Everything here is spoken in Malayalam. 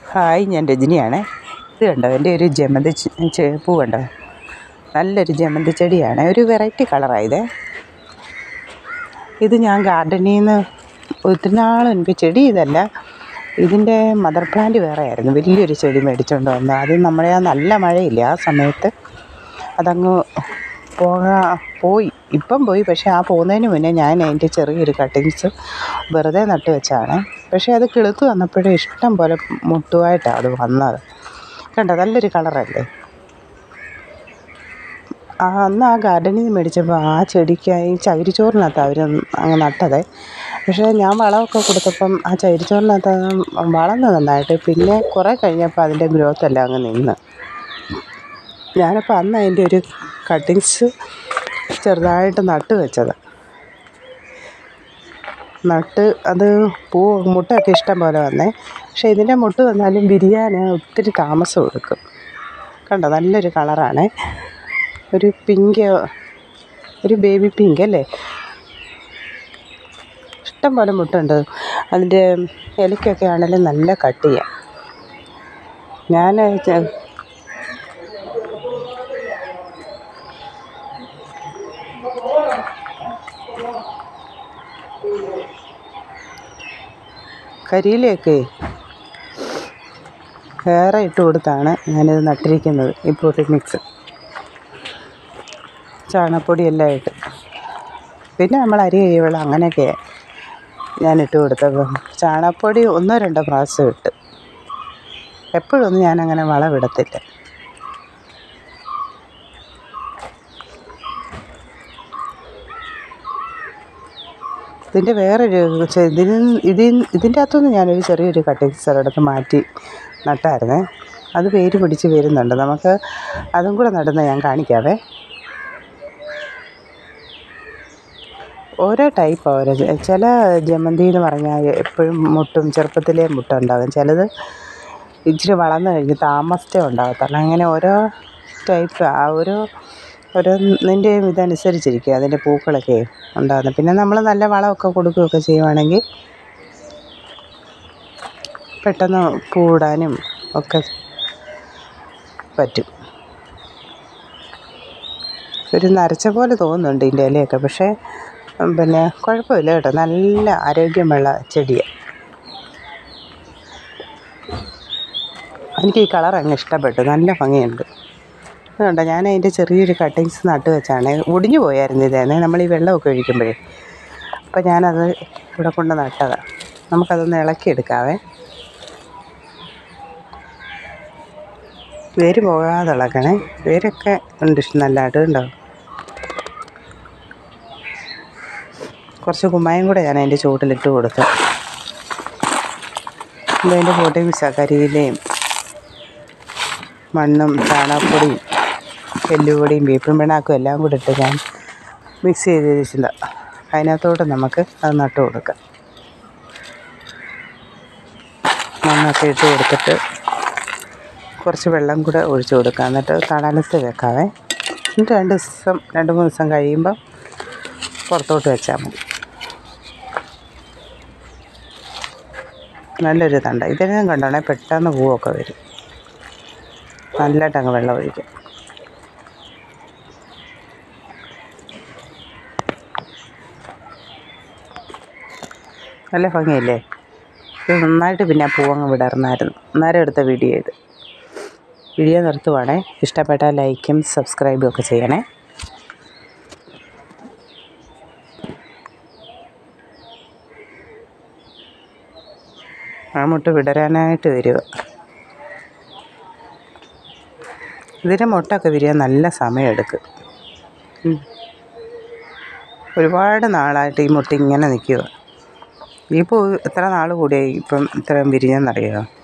ഹായ് ഞാൻ രജനിയാണേ ഇത് കണ്ടോ എൻ്റെ ഒരു ജമന്തി ചെ- ചെ- പൂ കണ്ടോ നല്ലൊരു ജമന്തി ചെടിയാണ് ഒരു വെറൈറ്റി കളറാണ് ഇത് ഇത് ഞാൻ ഗാർഡനിൽ നിന്ന് ഒത്തിരി നാൾ എനിക്ക് ചെടി ഇതല്ല ഇതിൻ്റെ മദർ പ്ലാന്റ് വേറെ ആയിരുന്നു വലിയൊരു ചെടി മേടിച്ചുകൊണ്ട് വന്നു അത് നമ്മുടെ ആ നല്ല മഴയില്ല ആ സമയത്ത് അതങ്ങ് പോകാ പോയി ഇപ്പം പോയി പക്ഷേ ആ പോകുന്നതിന് മുന്നേ ഞാൻ അതിൻ്റെ ചെറിയൊരു കട്ടിങ്സ് വെറുതെ നട്ട് വെച്ചാണ് പക്ഷേ അത് കിളുത്ത് വന്നപ്പോഴേ ഇഷ്ടം പോലെ മുട്ടുമായിട്ടാണ് അത് വന്നത് കണ്ടോ നല്ലൊരു കളറല്ലേ ആ അന്ന് ആ ഗാർഡനിൽ നിന്ന് മേടിച്ചപ്പോൾ ആ ചെടിക്കായി ചകിരിച്ചോറിനകത്ത് അവർ അങ്ങ് നട്ടത് പക്ഷേ ഞാൻ വളമൊക്കെ കൊടുത്തപ്പം ആ ചകിരിച്ചോറിനകത്ത് അത് വളർന്നു നന്നായിട്ട് പിന്നെ കുറേ കഴിഞ്ഞപ്പോൾ അതിൻ്റെ ഗ്രോത്ത് എല്ലാം അങ്ങ് നിന്ന് ഞാനപ്പോൾ അന്ന് അതിൻ്റെ ഒരു കട്ടിങ്സ് ചെറുതായിട്ട് നട്ട് വെച്ചത് നട്ട് അത് പൂ മുട്ടയൊക്കെ ഇഷ്ടം പോലെ വന്നേ പക്ഷേ ഇതിൻ്റെ മുട്ട് വന്നാലും വിരിയാൻ ഒത്തിരി താമസം എടുക്കും കണ്ടോ നല്ലൊരു കളറാണേ ഒരു പിങ്ക് ഒരു ബേബി പിങ്ക് അല്ലേ ഇഷ്ടം പോലെ മുട്ടുണ്ട് അതിൻ്റെ ഇലയ്ക്കൊക്കെ ആണെങ്കിലും നല്ല കട്ടിയാണ് ഞാൻ ചെ- കരിയിലയൊക്കെ വേറെ ഇട്ട് കൊടുത്താണ് ഞാനിത് നട്ടിരിക്കുന്നത് ഈ പ്രോട്ടീൻ മിക്സ് ചാണകപ്പൊടി എല്ലാം ഇട്ട് പിന്നെ നമ്മൾ അരി കഴിവെള്ളം അങ്ങനെയൊക്കെ ഞാൻ ഇട്ട് കൊടുത്തപ്പം ചാണകപ്പൊടി ഒന്നോ രണ്ടോ പ്രാവശ്യം ഇട്ട് എപ്പോഴൊന്നും ഞാനങ്ങനെ വളമിടത്തില്ല ഇതിൻ്റെ വേറൊരു ചെ- ഇതിന് ഇതിൻ ഇതിൻ്റെ അകത്തുനിന്ന് ഞാനൊരു ചെറിയൊരു കട്ടിങ്സ് ഒരിടത്ത് മാറ്റി നട്ടായിരുന്നേ അത് വേര് പിടിച്ച് വരുന്നുണ്ട് നമുക്ക് അതും കൂടെ നടുന്ന ഞാൻ കാണിക്കാവേ ഓരോ ടൈപ്പ് ഓരോ ചെ- ചില ജമന്തി എന്ന് പറഞ്ഞാൽ എപ്പോഴും മുട്ടും ചെറുപ്പത്തിലേ മുട്ടുണ്ടാകും ചിലത് ഇച്ചിരി വളർന്നു കഴിഞ്ഞ് താമസിച്ചേ ഉണ്ടാകത്തുള്ളൂ അങ്ങനെ ഓരോ ടൈപ്പ് ആ ഓരോ ഓരോന്നിൻ്റെയും ഇതനുസരിച്ചിരിക്കും അതിൻ്റെ പൂക്കളൊക്കെ ഉണ്ടാകുന്നത് പിന്നെ നമ്മൾ നല്ല വളമൊക്കെ കൊടുക്കുകയൊക്കെ ചെയ്യുവാണെങ്കിൽ പെട്ടെന്ന് പൂടാനും ഒക്കെ പറ്റും ഒരു നരച്ച പോലെ തോന്നുന്നുണ്ട് ഇതിൻ്റെ ഇലയൊക്കെ പക്ഷേ ഉം, പിന്നെ കുഴപ്പമില്ല കേട്ടോ നല്ല ആരോഗ്യമുള്ള ചെടിയാണ് എനിക്ക് ഈ കളർ അങ്ങ് ഇഷ്ടപ്പെട്ടു നല്ല ഭംഗിയുണ്ട് അതുകൊണ്ട് ഞാൻ അതിൻ്റെ ചെറിയൊരു കട്ടിങ്സ് നട്ട് വെച്ചാണ് ഒടിഞ്ഞു പോയായിരുന്നു ഇതേന്നെ നമ്മൾ ഈ വെള്ളമൊക്കെ ഒഴിക്കുമ്പോഴേ അപ്പോൾ ഞാനത് ഇവിടെ കൊണ്ട് നട്ടതാണ് നമുക്കതൊന്ന് ഇളക്കിയെടുക്കാവേ വേര് പോകാതെ ഇളക്കണേ വേരൊക്കെ ഉണ്ട് ഇഷ്ടം നല്ലതായിട്ട് ഉണ്ടോ കുറച്ച് കുമ്മായം കൂടെ ഞാൻ അതിൻ്റെ ചുവട്ടിലിട്ട് കൊടുത്തു ഇതിൻ്റെ പോട്ടി കരിയിലയും മണ്ണും ചാണകപ്പൊടിയും എല്ലുപൊടിയും ബീഫും പിണ്ണാക്കും എല്ലാം കൂടെ ഇട്ട് ഞാൻ മിക്സ് ചെയ്ത് വെച്ചിട്ടുണ്ട് അതിനകത്തോട്ട് നമുക്ക് അത് നട്ട് കൊടുക്കാം മണ്ണൊക്കെ ഇട്ട് കൊടുത്തിട്ട് കുറച്ച് വെള്ളം കൂടെ ഒഴിച്ച് കൊടുക്കാം എന്നിട്ട് തണലത്ത് വെക്കാവേ എന്നിട്ട് രണ്ട് ദിവസം രണ്ട് മൂന്ന് ദിവസം കഴിയുമ്പം പുറത്തോട്ട് വെച്ചാൽ മതി നല്ലൊരു തണ്ട ഇതിനും കണ്ടോണേ പെട്ടെന്ന് പൂവൊക്കെ വരും നല്ലതായിട്ട് അങ്ങ് വെള്ളം ഒഴിക്കും നല്ല ഭംഗിയല്ലേ ഇത് നന്നായിട്ട് പിന്നെ ആ പൂവങ്ങ് വിടർന്നായിരുന്നു അന്നേരം എടുത്ത വീഡിയോ ഇത് വീഡിയോ നിർത്തുവാണേ ഇഷ്ടപ്പെട്ടാൽ ലൈക്കും സബ്സ്ക്രൈബും ഒക്കെ ചെയ്യണേ ആ മുട്ട വിടരാനായിട്ട് വരിക ഇതിൻ്റെ മുട്ടൊക്കെ വിരിയാൻ നല്ല സമയമെടുക്കും ഉം. ഒരുപാട് നാളായിട്ട് ഈ മുട്ട ഇങ്ങനെ നിൽക്കുക ഈ പൂ എത്ര നാൾ കൂടിയായി ഇപ്പം ഇത്രയും വിരിഞ്ഞെന്നറിയാമോ